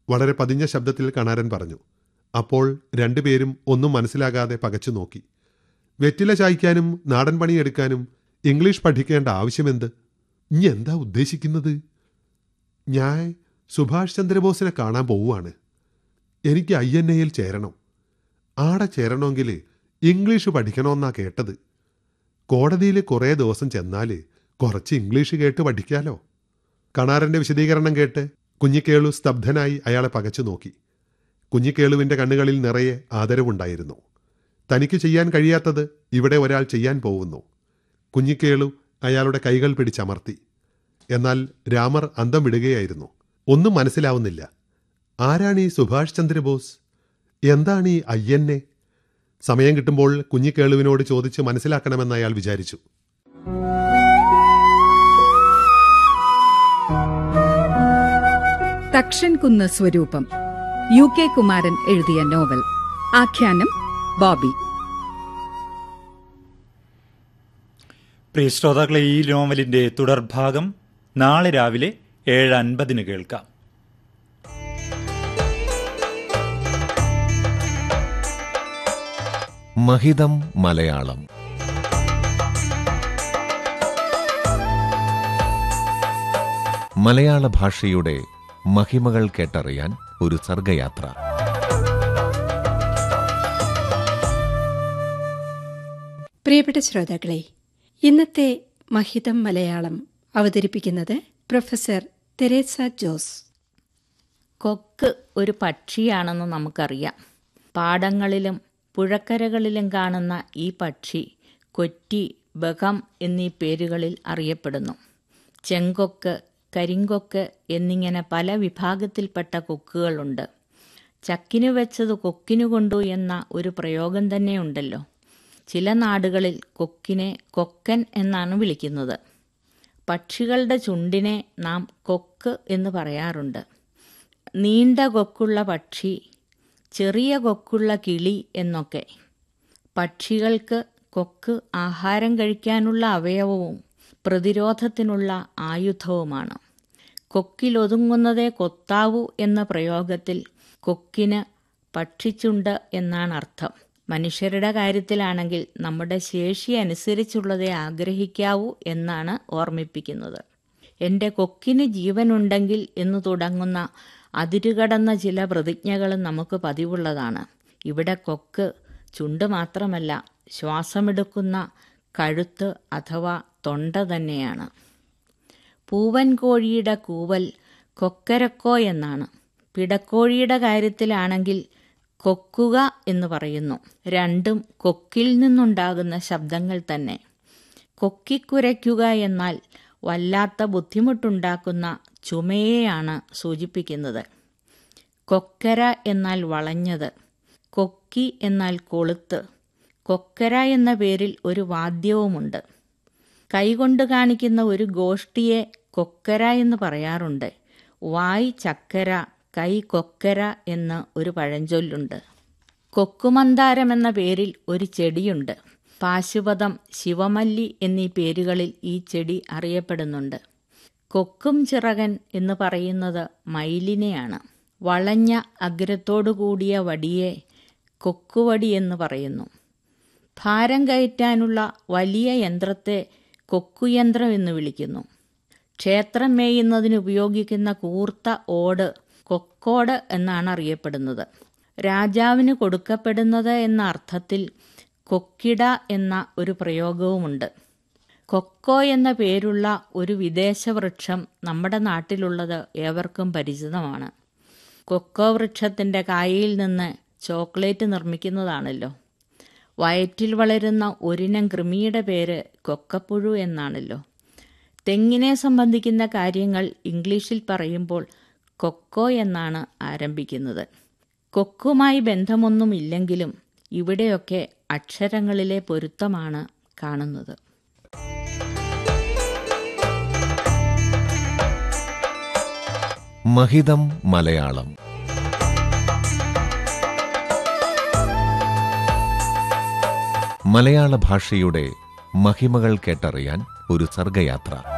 വളരെ പതിഞ്ഞ ശബ്ദത്തിൽ കണാരൻ പറഞ്ഞു അപ്പോൾ രണ്ടുപേരും ഒന്നും മനസ്സിലാകാതെ പകച്ചു നോക്കി വെറ്റില ചായ്ക്കാനും നാടൻ പണിയെടുക്കാനും ഇംഗ്ലീഷ് പഠിക്കേണ്ട ആവശ്യമെന്ത് ഇനി എന്താ ഉദ്ദേശിക്കുന്നത് ഞാൻ സുഭാഷ് ചന്ദ്രബോസിനെ കാണാൻ പോവുകയാണ് എനിക്ക് ഐ എൻ എയിൽ ചേരണം ആടെ ചേരണമെങ്കിൽ ഇംഗ്ലീഷ് പഠിക്കണമെന്നാ കേട്ടത് കോടതിയിൽ കുറേ ദിവസം ചെന്നാൽ കുറച്ച് ഇംഗ്ലീഷ് കേട്ട് പഠിക്കാലോ കണാരന്റെ വിശദീകരണം കേട്ട് കുഞ്ഞിക്കേളു സ്തബ്ധനായി അയാളെ പകച്ചു നോക്കി കുഞ്ഞിക്കേളുവിന്റെ കണ്ണുകളിൽ നിറയെ ആദരവുണ്ടായിരുന്നു തനിക്ക് ചെയ്യാൻ കഴിയാത്തത് ഇവിടെ ഒരാൾ ചെയ്യാൻ പോകുന്നു കുഞ്ഞിക്കേളു അയാളുടെ കൈകൾ പിടിച്ചമർത്തി എന്നാൽ രാമർ അന്തം വിടുകയായിരുന്നു ഒന്നും മനസ്സിലാവുന്നില്ല ആരാണ് ഈ സുഭാഷ് ചന്ദ്രബോസ് എന്താണ് ഈ അയ്യന്നെ സമയം കിട്ടുമ്പോൾ കുഞ്ഞിക്കേളുവിനോട് ചോദിച്ച് മനസ്സിലാക്കണമെന്ന് അയാൾ വിചാരിച്ചു തക്ഷൻകുന്ന് സ്വരൂപം യു കെ കുമാരൻ എഴുതിയ നോവൽ ആഖ്യാനം ബോബി പ്രിയ ശ്രോതാക്കളെ ഈ നോവലിന്റെ തുടർഭാഗം നാളെ രാവിലെ ഏഴ് അൻപതിന് കേൾക്കാം മഹിതം മലയാളം മലയാള ഭാഷയുടെ മഹിമകൾ കേട്ടറിയാൻ ഒരു സർഗയാത്ര പ്രിയപ്പെട്ട ശ്രോതാക്കളെ ഇന്നത്തെ മഹിതം മലയാളം അവതരിപ്പിക്കുന്നത് പ്രൊഫസർ തെരേസ ജോസ് കൊക്ക് ഒരു പക്ഷിയാണെന്ന് നമുക്കറിയാം പാടങ്ങളിലും പുഴക്കരകളിലും കാണുന്ന ഈ പക്ഷി കൊറ്റി ബകം എന്നീ പേരുകളിൽ അറിയപ്പെടുന്നു ചെങ്കൊക്ക് കരിങ്കൊക്ക് എന്നിങ്ങനെ പല വിഭാഗത്തിൽപ്പെട്ട കൊക്കുകളുണ്ട് ചക്കിനു വെച്ചത് കൊക്കിനു കൊണ്ടു എന്ന ഒരു പ്രയോഗം തന്നെയുണ്ടല്ലോ ചില നാടുകളിൽ കൊക്കിനെ കൊക്കൻ എന്നാണ് വിളിക്കുന്നത് പക്ഷികളുടെ ചുണ്ടിനെ നാം കൊക്ക് എന്ന് പറയാറുണ്ട് നീണ്ട കൊക്കുള്ള പക്ഷി ചെറിയ കൊക്കുള്ള കിളി എന്നൊക്കെ പക്ഷികൾക്ക് കൊക്ക് ആഹാരം കഴിക്കാനുള്ള അവയവവും പ്രതിരോധത്തിനുള്ള ആയുധവുമാണ് കൊക്കിലൊതുങ്ങുന്നതേ കൊത്താവൂ എന്ന പ്രയോഗത്തിൽ കൊക്കിന് പക്ഷിച്ചുണ്ട് എന്നാണ് അർത്ഥം മനുഷ്യരുടെ കാര്യത്തിലാണെങ്കിൽ നമ്മുടെ ശേഷി അനുസരിച്ചുള്ളതേ ആഗ്രഹിക്കാവൂ എന്നാണ് ഓർമ്മിപ്പിക്കുന്നത് എൻ്റെ കൊക്കിന് ജീവനുണ്ടെങ്കിൽ എന്ന് തുടങ്ങുന്ന അതിരുകടന്ന ചില പ്രതിജ്ഞകളും നമുക്ക് പതിവുള്ളതാണ് ഇവിടെ കൊക്ക് ചുണ്ട് മാത്രമല്ല ശ്വാസമെടുക്കുന്ന കഴുത്ത് അഥവാ തൊണ്ട തന്നെയാണ് പൂവൻ കോഴിയുടെ കൂവൽ കൊക്കരക്കോ എന്നാണ് പിടക്കോഴിയുടെ കാര്യത്തിലാണെങ്കിൽ കൊക്കുക എന്ന് പറയുന്നു രണ്ടും കൊക്കിൽ നിന്നുണ്ടാകുന്ന ശബ്ദങ്ങൾ തന്നെ കൊക്കിക്കുരയ്ക്കുക എന്നാൽ വല്ലാത്ത ബുദ്ധിമുട്ടുണ്ടാക്കുന്ന ചുമയെയാണ് സൂചിപ്പിക്കുന്നത് കൊക്കര എന്നാൽ വളഞ്ഞത് കൊക്കി എന്നാൽ കൊളുത്ത് കൊക്കര എന്ന പേരിൽ ഒരു വാദ്യവുമുണ്ട് കൈകൊണ്ട് കാണിക്കുന്ന ഒരു ഗോഷ്ഠിയെ കൊക്കര എന്ന് പറയാറുണ്ട് വായ് ചക്കര കൈ കൊക്കര എന്ന് ഒരു പഴഞ്ചൊല്ലുണ്ട് കൊക്കുമന്താരം എന്ന പേരിൽ ഒരു ചെടിയുണ്ട് പാശുപതം ശിവമല്ലി എന്നീ പേരുകളിൽ ഈ ചെടി അറിയപ്പെടുന്നുണ്ട് കൊക്കും ചിറകൻ എന്ന് പറയുന്നത് മയിലിനെയാണ് വളഞ്ഞ അഗ്രത്തോടു കൂടിയ വടിയെ കൊക്കുവടി എന്ന് പറയുന്നു ഭാരം കയറ്റാനുള്ള വലിയ യന്ത്രത്തെ കൊക്കുയന്ത്രം എന്ന് വിളിക്കുന്നു ക്ഷേത്രം മേയുന്നതിന് ഉപയോഗിക്കുന്ന കൂർത്ത ഓട് കൊക്കോട് എന്നാണ് അറിയപ്പെടുന്നത് രാജാവിന് കൊടുക്കപ്പെടുന്നത് എന്ന അർത്ഥത്തിൽ കൊക്കിട എന്ന ഒരു പ്രയോഗവുമുണ്ട് കൊക്കോ എന്ന പേരുള്ള ഒരു വിദേശ വൃക്ഷം നമ്മുടെ നാട്ടിലുള്ളത് ഏവർക്കും പരിചിതമാണ് കൊക്കോ വൃക്ഷത്തിൻ്റെ കായയിൽ നിന്ന് ചോക്ലേറ്റ് നിർമ്മിക്കുന്നതാണല്ലോ വയറ്റിൽ വളരുന്ന ഒരിനം കൃമിയുടെ പേര് കൊക്കപ്പുഴു എന്നാണല്ലോ തെങ്ങിനെ സംബന്ധിക്കുന്ന കാര്യങ്ങൾ ഇംഗ്ലീഷിൽ പറയുമ്പോൾ കൊക്കോ എന്നാണ് ആരംഭിക്കുന്നത് കൊക്കുമായി ബന്ധമൊന്നുമില്ലെങ്കിലും ഇവിടെയൊക്കെ അക്ഷരങ്ങളിലെ പൊരുത്തമാണ് കാണുന്നത് മഹിതം മലയാളം മലയാള ഭാഷയുടെ മഹിമകൾ കേട്ടറിയാൻ ഒരു സർഗയാത്ര